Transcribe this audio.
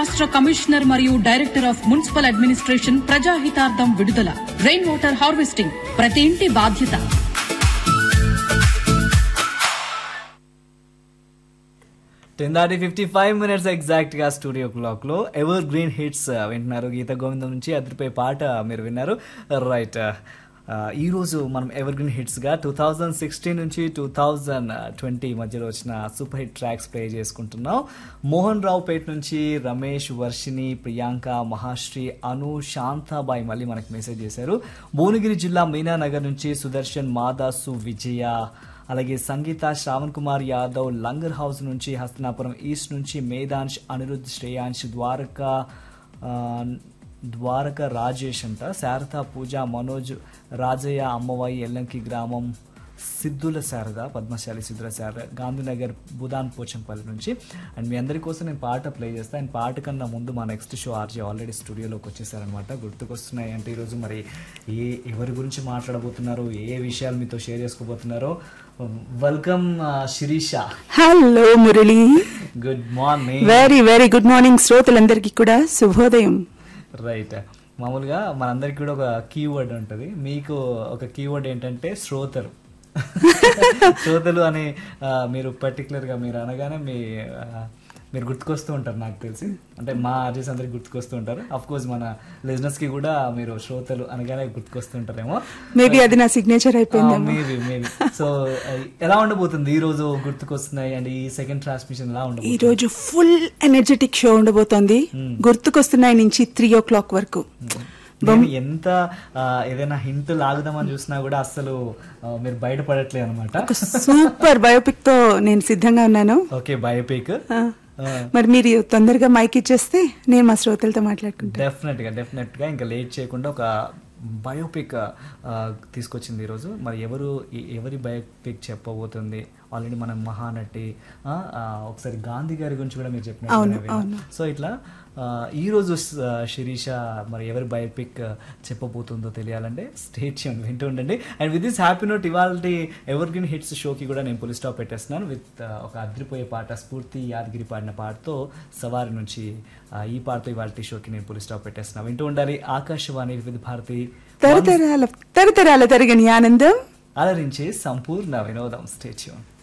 రాష్ట్ర కమిషనర్ మరియు director of municipal administration ప్రజాహితార్థం విడుదల రెయిన్ వాటర్ హార్వెస్టింగ్ ప్రతి ఇంటి బాధ్యత టెన్ దాటి ఫిఫ్టీ ఫైవ్ మినిట్స్ ఎగ్జాక్ట్ గా స్టూడియో క్లాక్ లో ఎవర్ గ్రీన్ హిట్స్ వింటున్నారు గీత గోవిందం నుంచి అదిరిపోయే పాట మీరు విన్నారు రైట్ ఈ రోజు మనం ఎవర్ గ్రీన్ హిట్స్ గా టూ థౌజండ్ సిక్స్టీన్ నుంచి టూ థౌజండ్ ట్వంటీ మధ్యలో వచ్చిన సూపర్ హిట్ ట్రాక్స్ ప్లే చేసుకుంటున్నాం మోహన్ రావు పేట్ నుంచి రమేష్ వర్షిని ప్రియాంక మహాశ్రీ అను శాంతాబాయి మళ్ళీ మనకు మెసేజ్ చేశారు భువనగిరి జిల్లా మీనానగర్ నుంచి సుదర్శన్ మాదాసు విజయ అలాగే సంగీత శ్రావణ్ కుమార్ యాదవ్ లంగర్ హౌస్ నుంచి హస్తనాపురం ఈస్ట్ నుంచి మేధాంశ్ అనిరుద్ శ్రేయాంశ్ ద్వారక ఆ, ద్వారక రాజేష్ అంట శారద పూజ మనోజ్ రాజయ్య అమ్మవాయి ఎల్లంకి గ్రామం సిద్ధుల శారద పద్మశాలి సిద్ధుల శారద గాంధీనగర్ బుదాన్ పోచంపల్లి నుంచి అండ్ మీ అందరి కోసం నేను పాట ప్లే చేస్తాను అండ్ పాట కన్నా ముందు మా నెక్స్ట్ షో ఆర్జే ఆల్రెడీ స్టూడియోలోకి వచ్చేసారనమాట గుర్తుకొస్తున్నాయి అంటే ఈరోజు మరి ఏ ఎవరి గురించి మాట్లాడబోతున్నారో ఏ విషయాలు మీతో షేర్ చేసుకోబోతున్నారో welcome Shirisha hello Murali good morning very very good morning శ్రోతలందరికీ కూడా శుభోదయం రైట్ మామూలుగా మనందరికి కూడా ఒక కీవర్డ్ ఉంటుంది మీకు ఒక కీవర్డ్ ఏంటంటే శ్రోతలు శ్రోతలు అని ఆ, మీరు particular గా మీరు అనగానే మీ ఆ, మీరు గుర్తుకొస్తూ ఉంటారు నాకు తెలిసి అంటే మా ఆర్జెస్ అందరికి గుర్తుకొస్తూ ఉంటారు అఫ్ కోర్స్ మన listeners కి కూడా మీరు శ్రోతలు అనగానే గుర్తుకొస్తూ ఉంటారేమో మేబీ అది నా సిగ్నేచర్ అయిపోయిందేమో మేబీ మేబీ సో ఎలా ఉండబోతుంది ఈ రోజు గుర్తుకొస్తున్నాయి అండ్ ఈ సెకండ్ ట్రాన్స్మిషన్ ఎలా ఈ ఉండబోతుంది రోజు ఫుల్ ఎనర్జెటిక్ షో ఉండబోతోంది గుర్తుకొస్తున్నాయి నుంచి త్రీ ఓ క్లాక్ వరకు నేను ఎంత ఆ, ఏదైనా హింట్ లాగుదామని చూసినా కూడా అసలు ఆ, మీరు బయటపడట్లేదు అనమాట ఒక సూపర్ బయోపిక్ తో నేను సిద్ధంగా ఉన్నాను ఓకే బయోపిక్ ఆ, మరి మీరు తొందరగా మైక్ ఇచ్చేస్తే నేను మా శ్రోతలతో మాట్లాడుకుంటాను డెఫినెట్ గా డెఫినెట్ గా ఇంకా లేట్ చేయకుండా ఒక బయోపిక్ ఆ, తీసుకొచ్చింది ఈరోజు మరి ఎవరు ఎ- ఎవరి బయోపిక్ చెప్పబోతుంది ఆల్రెడీ మన మహానటి ఆ, ఆ, ఒకసారి గాంధీ గారి గురించి కూడా మీరు అవును, చెప్పినట్టు అవును. సో ఇట్లా ఆ, ఈ రోజు స- శిరీష మరి ఎవరి బయోపిక్ చెప్పబోతుందో తెలియాలంటే స్టేట్ చేయండి వింటూ ఉండండి and with this happy note ఇవాళ ఎవర్ గ్రీన్ హిట్స్ షోకి కూడా నేను పులి స్టాప్ పెట్టేస్తున్నాను విత్ ఒక అద్రిపోయే పాట స్ఫూర్తి యాదగిరి పాడిన పాటతో సవారి నుంచి ఆ, ఈ పాటతో ఇవాళ షోకి నేను పులి స్టాప్ పెట్టేస్తున్నాను వింటూ ఉండాలి ఆకాశవాణి వివిధ భారతి తరతరాల తరతరాల తరగని ఆనందం అలరించే సంపూర్ణ వినోదం స్టేట్